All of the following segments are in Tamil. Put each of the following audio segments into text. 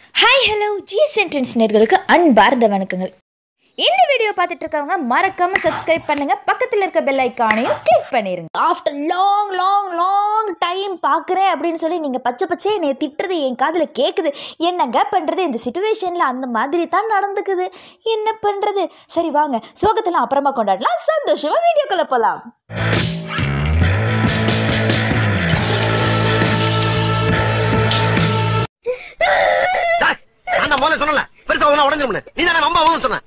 ஹாய் ஹலோ ஜிஎஸ் சென்டென்ஸ் நேர்களுக்கு அன்பார்ந்த வணக்கங்கள் இந்த வீடியோ பார்த்துட்டு இருக்கவங்க மறக்காம சப்ஸ்கிரைப் பண்ணுங்க பக்கத்தில் இருக்க பெல் ஐக்கானையும் கிளிக் பண்ணிருங்க after long long long time பார்க்குறேன் அப்படின்னு சொல்லி நீங்கள் பச்சை பச்சை என்னை திட்டுறது என் காதில் கேட்குது என்னங்க பண்ணுறது இந்த சுச்சுவேஷனில் அந்த மாதிரி தான் நடந்துக்குது என்ன பண்ணுறது சரி வாங்க சோகத்தெல்லாம் அப்புறமா கொண்டாடலாம் சந்தோஷமாக வீடியோக்குள்ளே போகலாம் டேய், நான் தான் முதல்ல சொன்னல பெருசா ஒண்ணா உடஞ்சிரும்னு நீ தானே அம்மா ஊத சொன்ன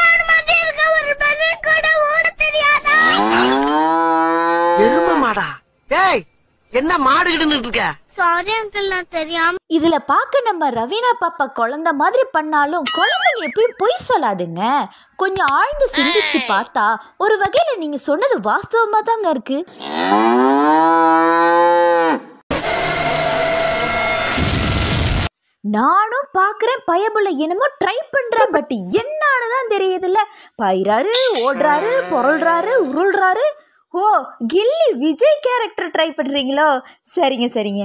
எரும மாடா டேய் என்ன மாடு கிட்டு இருக்க சாரி அங்கிள் நான் தெரியாம இதுல பார்க்க நம்ம ரவீனா பாப்பா குழந்தை மாதிரி பண்ணாலும் குழந்தைங்க எப்பயும் பொய் சொல்லாதுங்க கொஞ்சம் ஆழ்ந்து சிந்திச்சு பார்த்தா ஒரு வகையில நீங்க சொன்னது வாஸ்தவமா தாங்க இருக்கு நானும் பார்க்குறேன் பயபுள்ள என்னமோ ட்ரை பண்ணுறேன் பட் என்னான்னு தான் தெரியுதுல்ல பயிறாரு ஓடுறாரு பொருள்றாரு உருள்றாரு ஓ கில்லி விஜய் கேரக்டர் ட்ரை பண்ணுறீங்களோ சரிங்க சரிங்க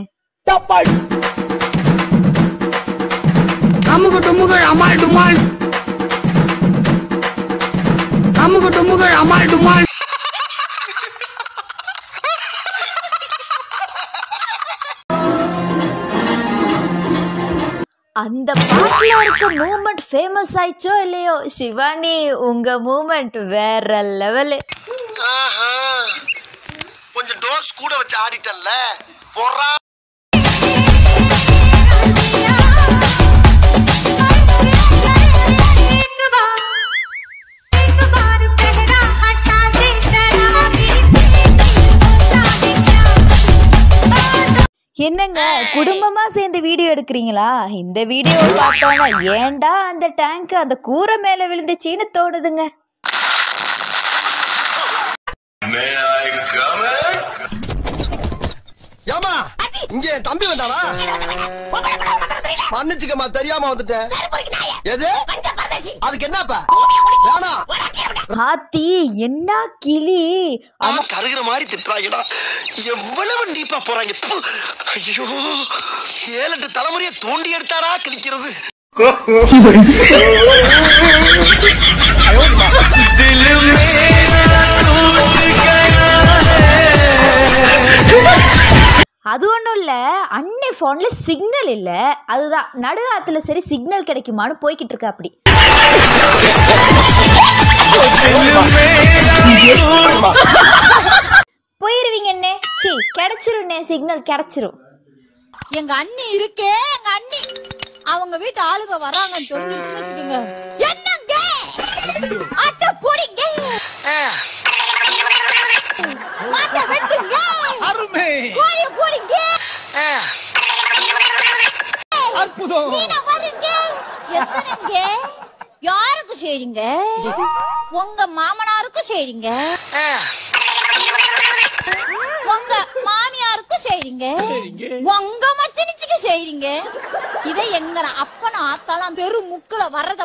அமுகு டுமுகு அமால் டுமால் அமுகு டுமுகு அமால் டுமால் அந்த பாட்டுல இருக்க மூமெண்ட் ஃபேமஸ் ஆயிச்சோ இல்லையோ சிவானி உங்க மூமெண்ட் வேற லெவலு கொஞ்சம் டோஸ் கூட வச்சு ஆடிட்டல்ல பொறா என்னங்க குடும்பமா சேர்ந்து வீடியோ எடுக்கிறீங்களா இந்த வீடியோ பார்த்தோன்னா ஏன்டா அந்த டேங்க் அந்த கூரை மேல விழுந்துச்சின்னு தோணுதுங்க ஏமா இங்க என் தம்பி வந்தானா மன்னிச்சுக்கம்மா தெரியாம வந்துட்டேன் எது அதுக்கு என்னப்பா வேணாம் ஆத்தி என்ன கிளி ஆனா கருகிற மாதிரி திட்டுறாங்கடா எவ்வளவு டீப்பா போறாங்க ப்பு. ஐயோ ஏழு எட்டு தலைமுறையை தோண்டி எடுத்தாரா கிழிக்கிறது அது ஒன்றும் இல்லை அன்னை ஃபோனில் சிக்னல் இல்லை அதுதான் நடு ஆத்துல சரி சிக்னல் கிடைக்குமான்னு போய்கிட்டு இருக்கா அப்படி போயிருவீங்க என்ன சி கிடைச்சிருண்ணே சிக்னல் கிடைச்சிரும் எங்க அண்ணி இருக்கே எங்க அண்ணி அவங்க வீட்டு ஆளுங்க வராங்கன்னு தெரிஞ்சிருச்சுன்னு வச்சுக்கோங்க என்னங்க ஆட்ட போடிங்க மாட்ட வெட்டுங்க அருமை கோழி போடிங்க மீனை வருங்க எத்தனைங்க யாருக்கு செய்றீங்க உங்க மாமனாருக்கு செய்றீங்க உங்க மாமியாருக்கு செய்றீங்க உங்க மச்சனிச்சுக்கு செய்றீங்க இதை எங்க அப்பனும் ஆத்தாலாம் தெரு முக்குல வர்றத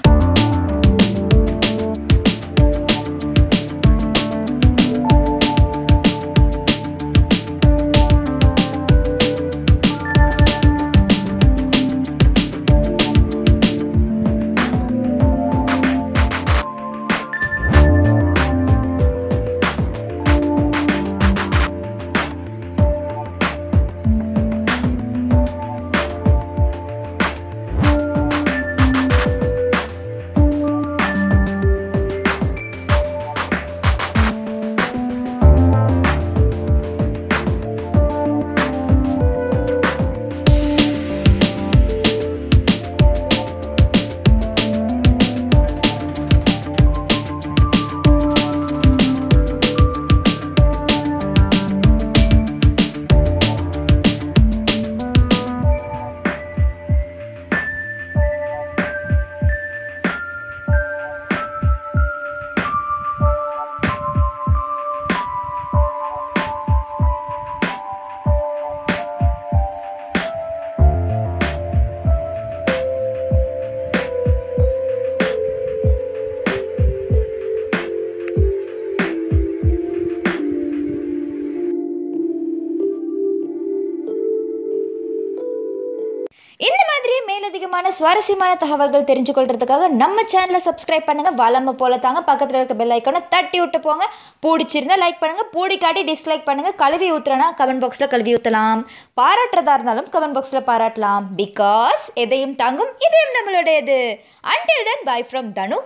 மேலதிகமான சுவாரஸ்யமான தகவல்கள் தெரிஞ்சு கொள்றதுக்காக நம்ம சேனலை சப்ஸ்கிரைப் பண்ணுங்க வளம போல தாங்க பக்கத்தில் இருக்க பெல் ஐக்கானை தட்டி விட்டு போங்க பிடிச்சிருந்தா லைக் பண்ணுங்க பிடிக்காட்டி டிஸ்லைக் பண்ணுங்க கழுவி ஊத்துறனா கமெண்ட் பாக்ஸில் கழுவி ஊற்றலாம் பாராட்டுறதா இருந்தாலும் கமெண்ட் பாக்ஸில் பாராட்டலாம் பிகாஸ் எதையும் தாங்கும் இதயம் நம்மளுடையது until then bye from Thanu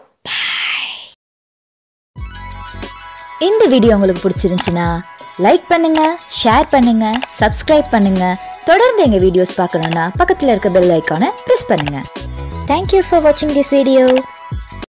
இந்த வீடியோ உங்களுக்கு பிடிச்சிருந்துச்சுன்னா லைக் பண்ணுங்க ஷேர் பண்ணுங்க சப்ஸ்கிரைப் பண்ணுங்க தொடர்ந்து எங்க வீடியோஸ் பார்க்கணும்னா பக்கத்தில் இருக்க பெல் ஐக்கானை ப்ரெஸ் பண்ணுங்க தேங்க்யூ ஃபார் வாட்சிங் திஸ் வீடியோ